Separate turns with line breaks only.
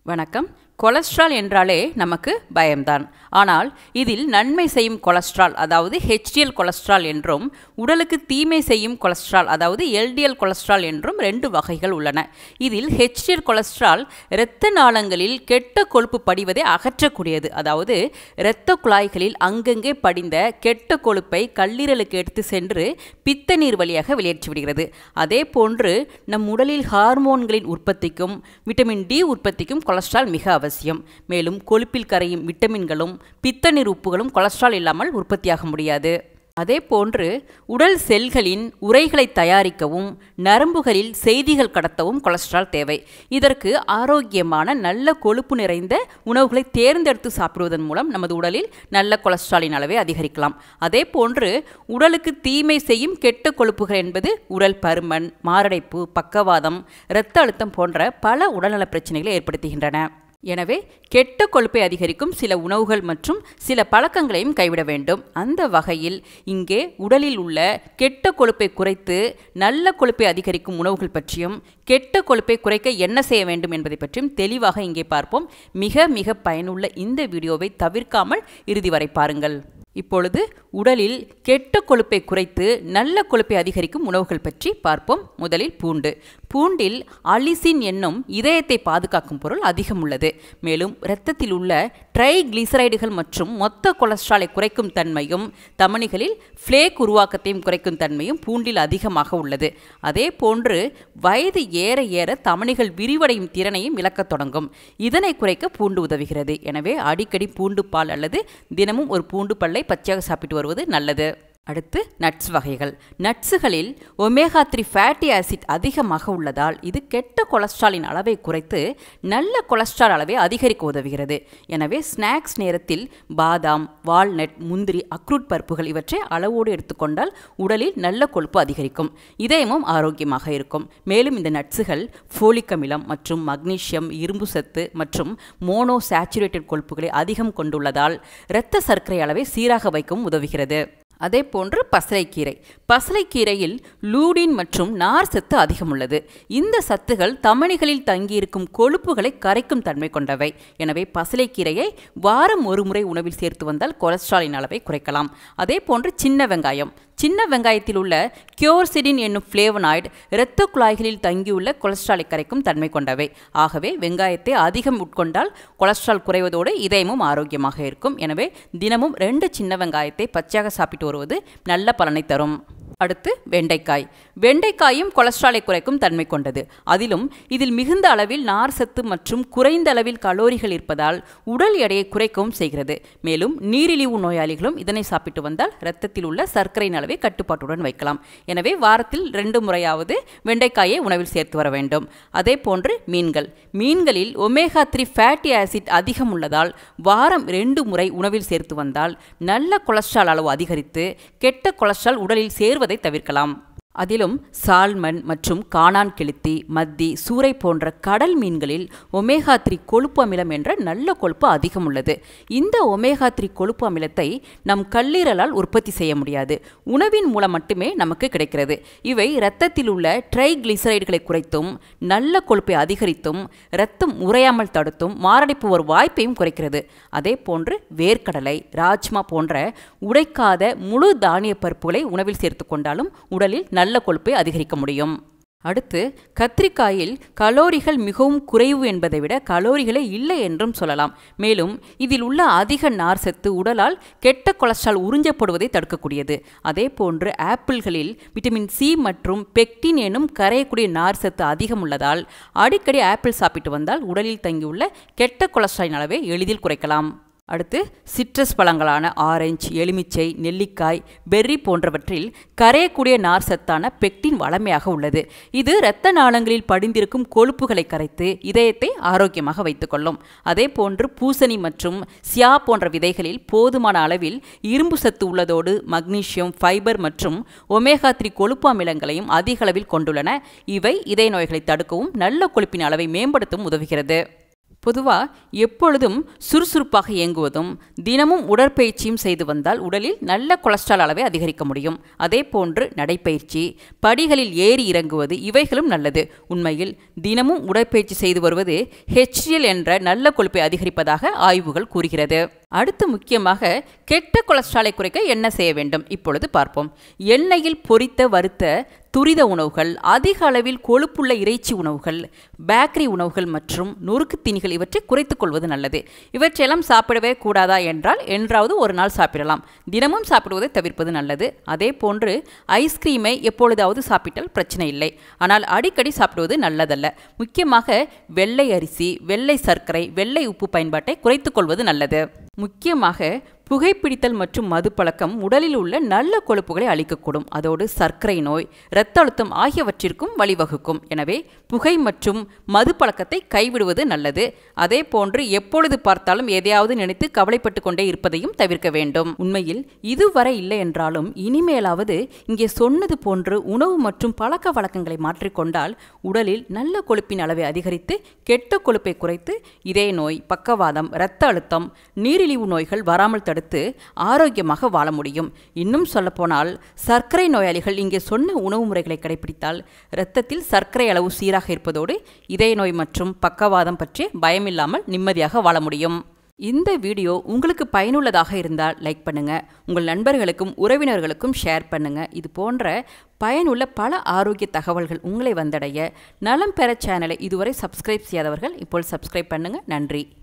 வணக்கம் கொலஸ்ட்ரால் என்றாலே நமக்கு பயம்தான் ஆனால் இதில் நன்மை செய்யும் கொலஸ்ட்ரால் அதாவது ஹெச்டிஎல் கொலஸ்ட்ரால் என்றும் உடலுக்கு தீமை செய்யும் கொலஸ்ட்ரால் அதாவது எல்டிஎல் கொலஸ்ட்ரால் என்றும் ரெண்டு வகைகள் உள்ளன இதில் ஹெச்டிஎல் கொலஸ்ட்ரால் இரத்த நாளங்களில் கெட்ட கொழுப்பு படிவதை அகற்றக்கூடியது அதாவது இரத்த குழாய்களில் அங்கங்கே படிந்த கெட்ட கொழுப்பை கல்லீரலுக்கு எடுத்து சென்று பித்த நீர் வழியாக வெளியேற்றிவிடுகிறது அதே போன்று நம் உடலில் ஹார்மோன்களின் உற்பத்திக்கும் விட்டமின் டி உற்பத்திக்கும் கொலஸ்ட்ரால் மிக அவசியம் மேலும் கொழுப்பில் கரையும் விட்டமின்களும் பித்த நீர் உப்புகளும் கொலஸ்ட்ரால் இல்லாமல் உற்பத்தியாக முடியாது அதே போன்று உடல் செல்களின் உரைகளை தயாரிக்கவும் நரம்புகளில் செய்திகள் கடத்தவும் கொலஸ்ட்ரால் தேவை இதற்கு ஆரோக்கியமான நல்ல கொழுப்பு நிறைந்த உணவுகளை தேர்ந்தெடுத்து சாப்பிடுவதன் மூலம் நமது உடலில் நல்ல கொலஸ்ட்ராலின் அளவை அதிகரிக்கலாம் அதே போன்று உடலுக்கு தீமை செய்யும் கெட்ட கொழுப்புகள் என்பது உடல் பருமன் மாரடைப்பு பக்கவாதம் இரத்த அழுத்தம் போன்ற பல உடல்நலப் பிரச்சனைகளை ஏற்படுத்துகின்றன எனவே கெட்ட கொழுப்பை அதிகரிக்கும் சில உணவுகள் மற்றும் சில பழக்கங்களையும் கைவிட வேண்டும் அந்த வகையில் இங்கே உடலில் உள்ள கெட்ட கொழுப்பை குறைத்து நல்ல கொழுப்பை அதிகரிக்கும் உணவுகள் பற்றியும் கெட்ட கொழுப்பை குறைக்க என்ன செய்ய வேண்டும் என்பதை பற்றியும் தெளிவாக இங்கே பார்ப்போம் மிக மிக பயனுள்ள இந்த வீடியோவை தவிர்க்காமல் இறுதி வரை பாருங்கள் இப்பொழுது உடலில் கெட்ட கொழுப்பை குறைத்து நல்ல கொழுப்பை அதிகரிக்கும் உணவுகள் பற்றி பார்ப்போம் முதலில் பூண்டு பூண்டில் அலிசின் என்னும் இதயத்தை பாதுகாக்கும் பொருள் அதிகம் உள்ளது மேலும் இரத்தத்தில் உள்ள ட்ரைகிளிசரைடுகள் மற்றும் மொத்த கொலஸ்ட்ராலை குறைக்கும் தன்மையும் தமனிகளில் ஃப்ளேக் உருவாக்கத்தையும் குறைக்கும் தன்மையும் பூண்டில் அதிகமாக உள்ளது அதே போன்று வயது ஏற ஏற தமனிகள் விரிவடையும் திறனையும் இழக்கத் தொடங்கும் இதனை குறைக்க பூண்டு உதவுகிறது எனவே அடிக்கடி பூண்டு பால் அல்லது தினமும் ஒரு பூண்டு பல்லை பச்சையாக சாப்பிட்டு வருவது நல்லது அடுத்து நட்ஸ் வகைகள் நட்ஸுகளில் ஒமேகா த்ரீ ஃபேட்டி ஆசிட் அதிகமாக உள்ளதால் இது கெட்ட கொலஸ்ட்ராலின் அளவை குறைத்து நல்ல கொலஸ்ட்ரால் அளவை அதிகரிக்க உதவுகிறது எனவே ஸ்நாக்ஸ் நேரத்தில் பாதாம் வால்நட் முந்திரி அக்ரூட் பருப்புகள் இவற்றை அளவோடு எடுத்துக்கொண்டால் உடலில் நல்ல கொழுப்பு அதிகரிக்கும் இதயமும் ஆரோக்கியமாக இருக்கும் மேலும் இந்த நட்ஸுகள் ஃபோலிக் அமிலம் மற்றும் மக்னீசியம் இரும்பு சத்து மற்றும் மோனோ சேச்சுரேட்டட் கொழுப்புகளை அதிகம் கொண்டுள்ளதால் இரத்த சர்க்கரை அளவை சீராக வைக்கவும் உதவுகிறது அதே போன்று பசலைக்கீரை பசலைக்கீரையில் லூடின் மற்றும் நார் சத்து அதிகம் உள்ளது இந்த சத்துகள் தமணிகளில் தங்கியிருக்கும் கொழுப்புகளை கரைக்கும் தன்மை கொண்டவை எனவே பசலைக்கீரையை வாரம் ஒரு முறை உணவில் சேர்த்து வந்தால் கொலஸ்ட்ராலின் அளவை குறைக்கலாம் அதே போன்று சின்ன வெங்காயம் சின்ன வெங்காயத்தில் உள்ள கியோர்சிடின் என்னும் ஃப்ளேவனாய்டு இரத்த குழாய்களில் தங்கியுள்ள கொலஸ்ட்ராலை கரைக்கும் தன்மை கொண்டவை ஆகவே வெங்காயத்தை அதிகம் உட்கொண்டால் கொலஸ்ட்ரால் குறைவதோடு இதயமும் ஆரோக்கியமாக இருக்கும் எனவே தினமும் ரெண்டு சின்ன வெங்காயத்தை பச்சையாக சாப்பிட்டு வருவது நல்ல பலனை தரும் அடுத்து வெண்டைக்காய் வெண்டைக்காயும் கொலஸ்ட்ராலை குறைக்கும் தன்மை கொண்டது அதிலும் இதில் மிகுந்த அளவில் நார் சத்து மற்றும் குறைந்த அளவில் கலோரிகள் இருப்பதால் உடல் எடையை குறைக்கவும் செய்கிறது மேலும் நீரிழிவு நோயாளிகளும் இதனை சாப்பிட்டு வந்தால் இரத்தத்தில் உள்ள சர்க்கரையின் அளவை கட்டுப்பாட்டுடன் வைக்கலாம் எனவே வாரத்தில் ரெண்டு முறையாவது வெண்டைக்காயை உணவில் சேர்த்து வர வேண்டும் அதே போன்று மீன்கள் மீன்களில் ஒமேகா த்ரீ ஃபேட்டி ஆசிட் அதிகம் உள்ளதால் வாரம் ரெண்டு முறை உணவில் சேர்த்து வந்தால் நல்ல கொலஸ்ட்ரால் அளவு அதிகரித்து கெட்ட கொலஸ்ட்ரால் உடலில் சேர்வதை தவிர்க்கலாம் அதிலும் சால்மன் மற்றும் காணான் கெளுத்தி மத்தி சூறை போன்ற கடல் மீன்களில் ஒமேகா த்ரீ கொழுப்பு அமிலம் என்ற நல்ல கொழுப்பு அதிகம் உள்ளது இந்த ஒமேகா த்ரீ கொழுப்பு அமிலத்தை நம் கல்லீரலால் உற்பத்தி செய்ய முடியாது உணவின் மூலம் மட்டுமே நமக்கு கிடைக்கிறது இவை இரத்தத்தில் உள்ள ட்ரைகிளிசரைடுகளை குறைத்தும் நல்ல கொழுப்பை அதிகரித்தும் இரத்தம் உறையாமல் தடுத்தும் மாரடைப்பு ஒரு வாய்ப்பையும் குறைக்கிறது அதே போன்று வேர்க்கடலை ராஜ்மா போன்ற உடைக்காத முழு தானிய பருப்புகளை உணவில் சேர்த்து கொண்டாலும் உடலில் நல்ல கொழுப்பை அதிகரிக்க முடியும் அடுத்து கத்திரிக்காயில் கலோரிகள் மிகவும் குறைவு என்பதை விட கலோரிகளே இல்லை என்றும் சொல்லலாம் மேலும் இதில் உள்ள அதிக நார் சத்து உடலால் கெட்ட கொலஸ்ட்ரால் உறிஞ்சப்படுவதை தடுக்கக்கூடியது அதே போன்று ஆப்பிள்களில் விட்டமின் சி மற்றும் பெக்டின் எனும் கரையக்கூடிய நார் சத்து அதிகம் உள்ளதால் அடிக்கடி ஆப்பிள் சாப்பிட்டு வந்தால் உடலில் தங்கியுள்ள கெட்ட கொலஸ்ட்ராலின் அளவை எளிதில் குறைக்கலாம் அடுத்து சிட்ரஸ் பழங்களான ஆரஞ்சு எலுமிச்சை நெல்லிக்காய் பெர்ரி போன்றவற்றில் கரையக்கூடிய நார் சத்தான பெக்டின் வளமையாக உள்ளது இது இரத்த நாளங்களில் படிந்திருக்கும் கொழுப்புகளை கரைத்து இதயத்தை ஆரோக்கியமாக வைத்துக்கொள்ளும் அதே போன்று பூசணி மற்றும் சியா போன்ற விதைகளில் போதுமான அளவில் இரும்பு சத்து உள்ளதோடு மக்னீசியம் ஃபைபர் மற்றும் ஒமேகா த்ரீ கொழுப்பு அமிலங்களையும் அதிக அளவில் கொண்டுள்ளன இவை இதய நோய்களை தடுக்கவும் நல்ல கொழுப்பின் அளவை மேம்படுத்தவும் உதவுகிறது பொதுவாக எப்பொழுதும் சுறுசுறுப்பாக இயங்குவதும் தினமும் உடற்பயிற்சியும் செய்து வந்தால் உடலில் நல்ல கொலஸ்ட்ரால் அளவை அதிகரிக்க முடியும் அதே போன்று நடைப்பயிற்சி படிகளில் ஏறி இறங்குவது இவைகளும் நல்லது உண்மையில் தினமும் உடற்பயிற்சி செய்து வருவது ஹெச்டிஎல் என்ற நல்ல கொழுப்பை அதிகரிப்பதாக ஆய்வுகள் கூறுகிறது அடுத்து முக்கியமாக கெட்ட கொலஸ்ட்ராலை குறைக்க என்ன செய்ய வேண்டும் இப்பொழுது பார்ப்போம் எண்ணெயில் பொரித்த வறுத்த துரித உணவுகள் அதிக அளவில் கொழுப்புள்ள இறைச்சி உணவுகள் பேக்கரி உணவுகள் மற்றும் நொறுக்கு தீனிகள் இவற்றை குறைத்துக் கொள்வது நல்லது இவற்றையெல்லாம் சாப்பிடவே கூடாதா என்றால் என்றாவது ஒரு நாள் சாப்பிடலாம் தினமும் சாப்பிடுவதை தவிர்ப்பது நல்லது அதே போன்று ஐஸ்கிரீமை எப்பொழுதாவது சாப்பிட்டால் பிரச்சனை இல்லை ஆனால் அடிக்கடி சாப்பிடுவது நல்லதல்ல முக்கியமாக வெள்ளை அரிசி வெள்ளை சர்க்கரை வெள்ளை உப்பு பயன்பாட்டை குறைத்துக் கொள்வது நல்லது முக்கியமாக புகைப்பிடித்தல் மற்றும் மது பழக்கம் உடலில் உள்ள நல்ல கொழுப்புகளை அளிக்கக்கூடும் அதோடு சர்க்கரை நோய் இரத்த அழுத்தம் ஆகியவற்றிற்கும் வழிவகுக்கும் எனவே புகை மற்றும் மது பழக்கத்தை கைவிடுவது நல்லது அதே போன்று எப்பொழுது பார்த்தாலும் எதையாவது நினைத்து கவலைப்பட்டு கொண்டே இருப்பதையும் தவிர்க்க வேண்டும் உண்மையில் இதுவரை இல்லை என்றாலும் இனிமேலாவது இங்கே சொன்னது போன்று உணவு மற்றும் பழக்க வழக்கங்களை மாற்றிக்கொண்டால் உடலில் நல்ல கொழுப்பின் அளவை அதிகரித்து கெட்ட கொழுப்பை குறைத்து இதய நோய் பக்கவாதம் இரத்த அழுத்தம் நீரிழிவு நோய்கள் வராமல் தடுத்து ஆரோக்கியமாக வாழ முடியும் இன்னும் சொல்லப்போனால் சர்க்கரை நோயாளிகள் இங்கே சொன்ன உணவு முறைகளை கடைபிடித்தால் இரத்தத்தில் சர்க்கரை அளவு சீராக இருப்பதோடு இதய நோய் மற்றும் பக்கவாதம் பற்றி பயமில்லாமல் நிம்மதியாக வாழ முடியும் இந்த வீடியோ உங்களுக்கு பயனுள்ளதாக இருந்தால் லைக் பண்ணுங்க உங்கள் நண்பர்களுக்கும் உறவினர்களுக்கும் ஷேர் பண்ணுங்க இது போன்ற பயனுள்ள பல ஆரோக்கிய தகவல்கள் உங்களை வந்தடைய நலம் பெற சேனலை இதுவரை சப்ஸ்கிரைப் செய்யாதவர்கள் இப்போ சப்ஸ்கிரைப் பண்ணுங்க நன்றி